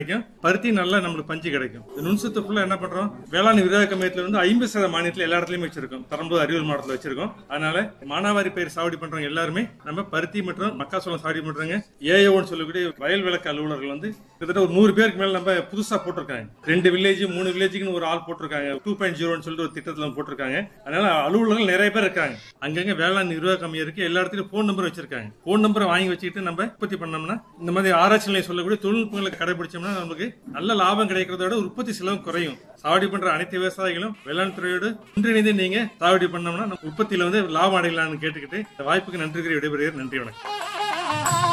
கிடைக்கும் பருத்தி நல்லா நம்மளுக்கு பஞ்சு கிடைக்கும் இந்த நுண்சத்து ஃபுல்லா என்ன பண்றோம் வேளாண் விரிவாக்க மையத்துல வந்து ஐம்பது சதவீத மானியத்தில் எல்லா இடத்துலயும் வச்சிருக்கோம் பெரம்பலூர் அறிவியல் மாவட்டத்தில் வச்சிருக்கோம் அதனால மானாவாரி பயிர் சாகுபடி பண்றவங்க எல்லாருமே நம்ம பருத்தி மற்றும் மக்காசோளம் சாகுபடி பண்றாங்க ஏஓன்னு சொல்லக்கூடிய வயல் விளக்கு அலுவலர்கள் வந்து கிட்டத்தட்ட ஒரு நூறு பேருக்கு மேல நம்ம புதுசா போட்டிருக்காங்க ரெண்டு வில்லேஜ் மூணு வில்லேஜுக்குன்னு ஒரு ஆள் போட்டிருக்காங்க டூ பாயிண்ட் ஜீரோன்னு சொல்லிட்டு ஒரு திட்டத்துல போட்டிருக்காங்க அதனால அலுவலர்கள் நிறைய பேர் இருக்காங்க அங்கங்க வேளாண் நிர்வாக கம்மியா இருக்கு எல்லா இடத்துலயும் போன் நம்பர் வச்சிருக்காங்க போன் நம்பரை வாங்கி வச்சுக்கிட்டு நம்ம உற்பத்தி பண்ணோம்னா இந்த மாதிரி ஆராய்ச்சி நிலையம் சொல்லக்கூடிய தொழில்நுட்பங்களை கடைபிடிச்சோம்னா நமக்கு நல்ல லாபம் கிடைக்கிறத விட உற்பத்தி செலவு குறையும் சாவடி பண்ற அனைத்து விவசாயிகளும் வேளாண் துறையோடு ஒன்றிணைந்து நீங்க சாவடி பண்ணோம்னா நம்ம உற்பத்தியில வந்து லாபம் அடையலாம்னு கேட்டுக்கிட்டு இந்த வாய்ப்புக்கு நன்றி கூறி விடைபெறுகிறேன் நன்றி வணக்கம்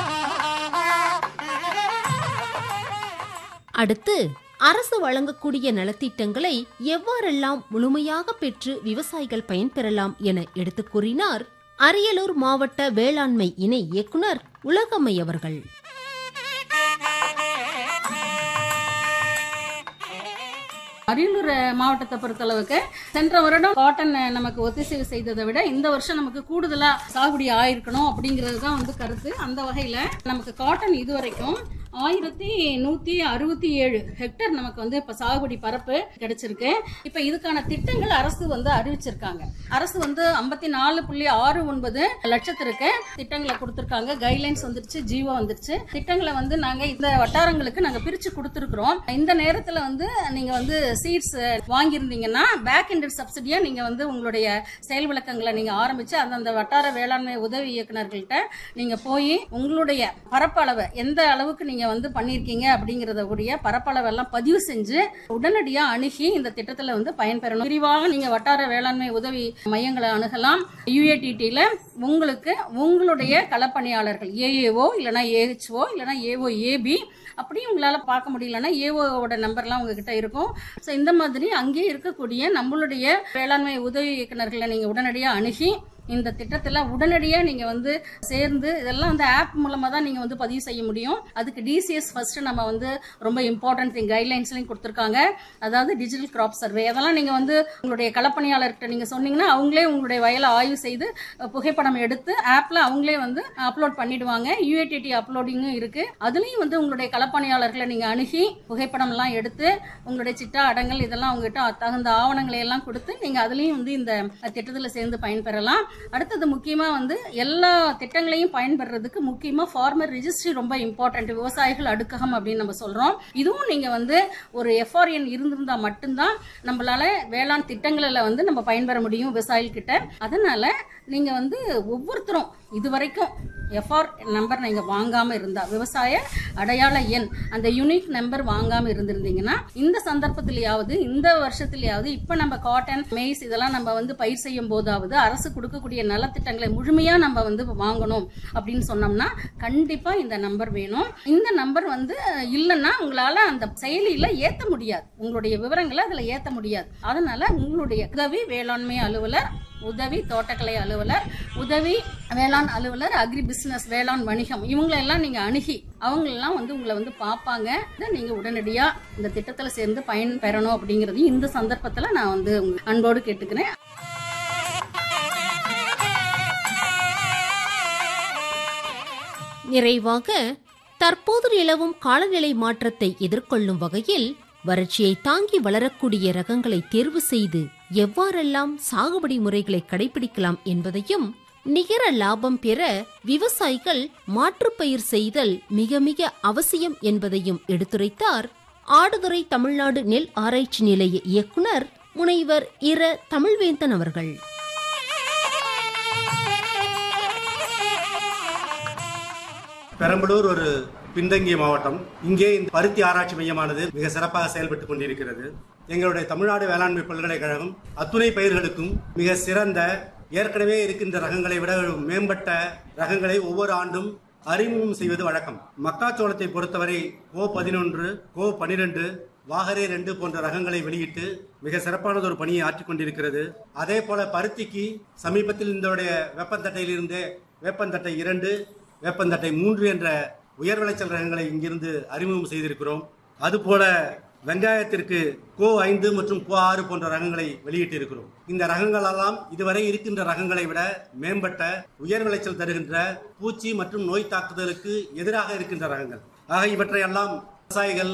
அடுத்து அரசு வழங்கக்கூடிய நலத்திட்டங்களை எவ்வாறெல்லாம் முழுமையாக பெற்று விவசாயிகள் பயன்பெறலாம் என எடுத்துக் கூறினார் அரியலூர் மாவட்ட வேளாண்மை இணை இயக்குனர் உலகம்மை அவர்கள் அரியலூர் மாவட்டத்தை பொறுத்தளவுக்கு சென்ற வருடம் காட்டன் நமக்கு ஒத்திசைவு செய்ததை விட இந்த வருஷம் நமக்கு கூடுதலா சாகுபடி ஆயிருக்கணும் அப்படிங்கிறது தான் வந்து கருத்து அந்த வகையில நமக்கு காட்டன் இதுவரைக்கும் ஆயிரத்தி நூத்தி அறுபத்தி ஏழு ஹெக்டர் நமக்கு வந்து இப்ப சாகுபடி பரப்பு கிடைச்சிருக்கு இப்ப இதுக்கான திட்டங்கள் அரசு வந்து அறிவிச்சிருக்காங்க அரசு வந்து ஐம்பத்தி நாலு புள்ளி ஆறு ஒன்பது லட்சத்திற்கு திட்டங்களை கொடுத்திருக்காங்க கைட்லைன்ஸ் வந்துருச்சு ஜீவோ வந்துருச்சு திட்டங்களை வந்து நாங்க இந்த வட்டாரங்களுக்கு நாங்க பிரிச்சு கொடுத்திருக்கிறோம் இந்த நேரத்துல வந்து நீங்க வந்து சீட்ஸ் வாங்கியிருந்தீங்கன்னா பேக் எண்டட் சப்சிடியா நீங்க வந்து உங்களுடைய செயல் விளக்கங்களை நீங்க ஆரம்பிச்சு அந்தந்த வட்டார வேளாண்மை உதவி இயக்குனர்கள்ட்ட நீங்க போய் உங்களுடைய பரப்பளவை எந்த அளவுக்கு நீங்க வந்து பண்ணிருக்கீங்க அப்படிங்கறத கூடிய பரப்பளவு எல்லாம் பதிவு செஞ்சு உடனடியா அணுகி இந்த திட்டத்துல வந்து பயன்பெறணும் விரிவாக நீங்க வட்டார வேளாண்மை உதவி மையங்களை அணுகலாம் யுஏடிடில உங்களுக்கு உங்களுடைய களப்பணியாளர்கள் ஏஏஓ இல்லனா ஏஹெச்ஓ இல்லனா ஏஓ ஏபி அப்படி உங்களால பார்க்க முடியலன்னா ஏஓவோட நம்பர்லாம் உங்ககிட்ட இருக்கும் ஸோ இந்த மாதிரி அங்கேயே இருக்கக்கூடிய நம்மளுடைய வேளாண்மை உதவி இயக்குனர்களை நீங்க உடனடியா அணுகி இந்த திட்டத்துல உடனடியா நீங்க வந்து சேர்ந்து இதெல்லாம் அந்த ஆப் மூலமா தான் நீங்க வந்து பதிவு செய்ய முடியும் அதுக்கு டிசிஎஸ் ஃபர்ஸ்ட் நம்ம வந்து ரொம்ப இம்பார்ட்டன்ட் திங் கைட்லைன்ஸ்லையும் கொடுத்துருக்காங்க அதாவது டிஜிட்டல் கிராப் சர்வே அதெல்லாம் நீங்க வந்து உங்களுடைய களப்பணியாளர்கிட்ட நீங்க சொன்னீங்கன்னா அவங்களே உங்களுடைய வயலை ஆய்வு செய்து அஹ், புகைப்படம் எடுத்து ஆப்ல அவங்களே வந்து அப்லோட் பண்ணிடுவாங்க யூஏடிடி அப்லோடிங்கும் இருக்கு அதுலயும் வந்து உங்களுடைய களப்பணியாளர்களை நீங்க அணுகி புகைப்படம் எல்லாம் எடுத்து உங்களுடைய சிட்டா அடங்கல் இதெல்லாம் உங்ககிட்ட தகுந்த ஆவணங்களை எல்லாம் கொடுத்து நீங்க அதுலயும் வந்து இந்த திட்டத்துல சேர்ந்து பயன்பெறலாம் அடுத்தது முக்கியமா வந்து எல்லா திட்டங்களையும் பயன்பெறதுக்கு முக்கியமா ஃபார்மர் ரிஜிஸ்ட்ரி ரொம்ப இம்பார்ட்டன்ட் விவசாயிகள் அடுக்ககம் அப்படின்னு நம்ம சொல்றோம் இதுவும் நீங்க வந்து ஒரு எஃப்ஆர்என் இருந்திருந்தா மட்டும்தான் நம்மளால வேளாண் திட்டங்களில் வந்து நம்ம பயன்பெற முடியும் விவசாயிகள் கிட்ட அதனால நீங்க வந்து ஒவ்வொருத்தரும் இதுவரைக்கும் எஃப்ஆர் நம்பர் நீங்க வாங்காம இருந்தா விவசாய அடையாள எண் அந்த யூனிக் நம்பர் வாங்காம இருந்திருந்தீங்கன்னா இந்த சந்தர்ப்பத்திலேயாவது இந்த வருஷத்திலேயாவது இப்ப நம்ம காட்டன் மெய்ஸ் இதெல்லாம் நம்ம வந்து பயிர் செய்யும் போதாவது அரசு கொடுக்கக்கூடிய நலத்திட்டங்களை முழுமையா நம்ம வந்து வாங்கணும் அப்படின்னு சொன்னோம்னா கண்டிப்பா இந்த நம்பர் வேணும் இந்த நம்பர் வந்து இல்லைன்னா உங்களால அந்த செயலியில ஏத்த முடியாது உங்களுடைய விவரங்களை அதுல ஏத்த முடியாது அதனால உங்களுடைய உதவி வேளாண்மை அலுவலர் உதவி தோட்டக்கலை அலுவலர் உதவி வேளாண் அலுவலர் அக்ரி பிசினஸ் வேளாண் வணிகம் இவங்களெல்லாம் நீங்க அணுகி அவங்களெல்லாம் வந்து உங்களை வந்து பார்ப்பாங்க இதை நீங்க உடனடியா இந்த திட்டத்துல சேர்ந்து பயன் பெறணும் அப்படிங்கறதையும் இந்த சந்தர்ப்பத்துல நான் வந்து உங்க அன்போடு கேட்டுக்கிறேன் நிறைவாக தற்போது நிலவும் காலநிலை மாற்றத்தை எதிர்கொள்ளும் வகையில் வறட்சியை தாங்கி வளரக்கூடிய ரகங்களை தேர்வு செய்து எவ்வாறெல்லாம் சாகுபடி முறைகளை கடைபிடிக்கலாம் என்பதையும் நிகர லாபம் பெற விவசாயிகள் மாற்றுப்பயிர் செய்தல் மிக மிக அவசியம் என்பதையும் எடுத்துரைத்தார் ஆடுதுறை தமிழ்நாடு நெல் ஆராய்ச்சி நிலைய இயக்குனர் முனைவர் இர தமிழ்வேந்தன் அவர்கள் பெரம்பலூர் ஒரு பின்தங்கிய மாவட்டம் இங்கே இந்த பருத்தி ஆராய்ச்சி மையமானது மிக சிறப்பாக செயல்பட்டு கொண்டிருக்கிறது எங்களுடைய தமிழ்நாடு வேளாண்மை பல்கலைக்கழகம் அத்துணை பயிர்களுக்கும் மிக சிறந்த ஏற்கனவே இருக்கின்ற ரகங்களை விட மேம்பட்ட ரகங்களை ஒவ்வொரு ஆண்டும் அறிமுகம் செய்வது வழக்கம் மக்காச்சோளத்தை பொறுத்தவரை கோ பதினொன்று கோ பனிரெண்டு வாகரே ரெண்டு போன்ற ரகங்களை வெளியிட்டு மிக சிறப்பானது ஒரு பணியை ஆற்றிக் கொண்டிருக்கிறது அதே போல பருத்திக்கு சமீபத்தில் இதனுடைய வெப்பந்தட்டையிலிருந்து வேப்பந்தட்டை இரண்டு வேப்பந்தட்டை மூன்று என்ற உயர் விளைச்சல் ரகங்களை இங்கிருந்து அறிமுகம் செய்திருக்கிறோம் அதுபோல வெங்காயத்திற்கு கோ ஐந்து மற்றும் கோ ஆறு போன்ற ரகங்களை வெளியிட்டிருக்கிறோம் இந்த ரகங்கள் எல்லாம் இதுவரை இருக்கின்ற ரகங்களை விட மேம்பட்ட உயர் விளைச்சல் தருகின்ற பூச்சி மற்றும் நோய் தாக்குதலுக்கு எதிராக இருக்கின்ற ரகங்கள் ஆக இவற்றையெல்லாம் விவசாயிகள்